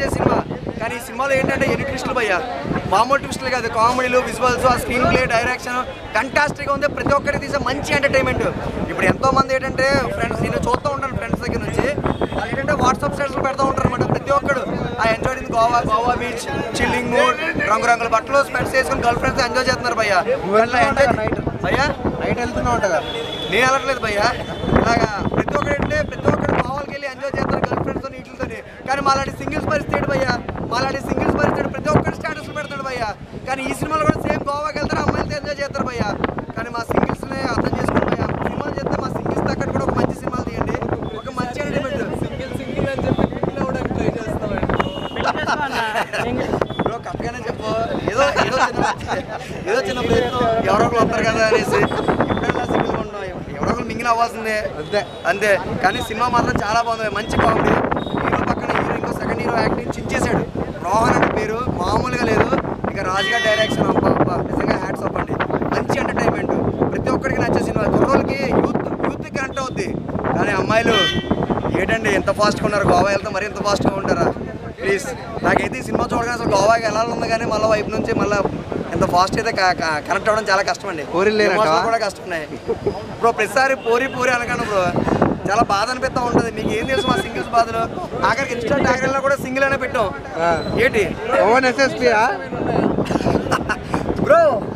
నచ్చే సినిమా కానీ ఈ సినిమాలో ఏంటంటే ఎన్ని ట్విస్టులు భయ్యా మామూలు ట్విస్టులు కాదు కామెడీలు విజువల్స్ ఆ స్క్రీన్ ప్లే డైరెక్షన్ ఫంటాస్టిక్గా ఉంది ప్రతి ఒక్కరికి తీసే మంచి ఎంటర్టైన్మెంట్ ఇప్పుడు ఎంతో మంది ఏంటంటే ఫ్రెండ్స్ నేను చూస్తూ ఉంటాను ఫ్రెండ్స్ దగ్గర నుంచి వాళ్ళు ఏంటంటే వాట్సాప్ స్టేటస్లో పెడతా ఉంటారు అనమాట ప్రతి ఒక్కడు ఆ enjoy in Goa Goa beach chilling mood రంగురంగుల బట్టలు స్పెట్స్ వేసుకుని గర్ల్ ఫ్రెండ్స్ ఎంజాయ్ చేస్తున్నారు భయ్యా ఎంజాయ్ భయ్యా నైట్ వెళ్తున్నా ఉంటుందా నేను వెళ్ళట్లేదు భయ్యా ఇలాగా ప్రతి ఒక్కరు అంటే ప్రతి ఒక్కరు గోవాకి వెళ్ళి ఎంజాయ్ చేస్తారు గర్ల్ ఫ్రెండ్స్ వీటితో కానీ మాలాంటి సింగిల్స్ పరిస్థితి ఏంటి భయ్యా మాలాంటి సింగిల్స్ పరిస్థితి ప్రతి ఒక్కరు స్టేటస్ పెడతాడు భయ్యా కానీ ఈ సినిమాలో కూడా సేమ్ గోవాకి వెళ్తారు అమ్మాయిలతో ఎంజాయ్ చేస్తారు భయ్యా కానీ మా సింగిల్స్ ని అర్థం చేసుకోండి భయ్యా సినిమాలు చేస్తే మా సింగిల్స్ తగ్గట్టు కూడా ఒక మంచి సినిమాలు తీయండి ఒక మంచి ఎంటర్టైన్మెంట్ సింగిల్ సింగిల్ అని చెప్పి సింగిల్ అవ్వడానికి ట్రై చేస్తామండి బ్రో కరెక్ట్గానే చెప్పు ఏదో ఏదో చిన్న ఏదో చిన్న ప్రయత్నం ఎవరో ఒకరు వస్తారు కదా అనేసి ఎప్పుడైనా సింగిల్గా ఉన్నాం ఎవరో ఒకరు మింగిన అవ్వాల్సిందే అంతే అంతే కానీ సినిమా మాత్రం చాలా బాగుంది మంచి కామెడీ హీరో పక్కన హీరో ఇంకో సెకండ్ హీరో యాక్టింగ్ చించేశాడు రోహన్ అనే పేరు మామూలుగా లేదు ఇక రాజుగారి డైరెక్షన్ అబ్బా అబ్బా నిజంగా హ్యాట్స్ అప్ అండి మంచి ఎంటర్టైన్మెంట్ ప్రతి ఒక్కరికి నచ్చే సినిమా కుర్రోళ్ళకి యూత్ యూత్ కనెక్ట్ అవుద్ది కానీ అమ్మాయిలు ఏంటండి ఎంత ఫాస్ట్గా ఉన్నారు గోవా వెళ్తే మరి ఎంత ఫాస్ట్గా ఉంటారా ప్లీజ్ నాకైతే ఈ సినిమా చూడగానే అసలు గోవాకి వెళ్ళాలని కానీ మళ్ళీ వైపు నుంచి మళ్ళీ ఎంత ఫాస్ట్ అయితే కనెక్ట్ అవ్వడం చాలా కష్టం అండి ఊరిలో లేనట్టా? Emotional కూడా కష్టం ఉన్నాయి బ్రో ప్రతిసారి పోరి పోరి అనకండి బ్రో చాలా బాధ అనిపిస్తూ ఉంటుంది మీకు ఏం తెలుసు మా సింగిల్స్ బాధలు ఆఖరికి ఇన్స్టా ట్యాగ్లో కూడా సింగిల్ అనే పెట్టాం ఏంటి ఓవన్ ఎస్ఎస్పియా బ్రో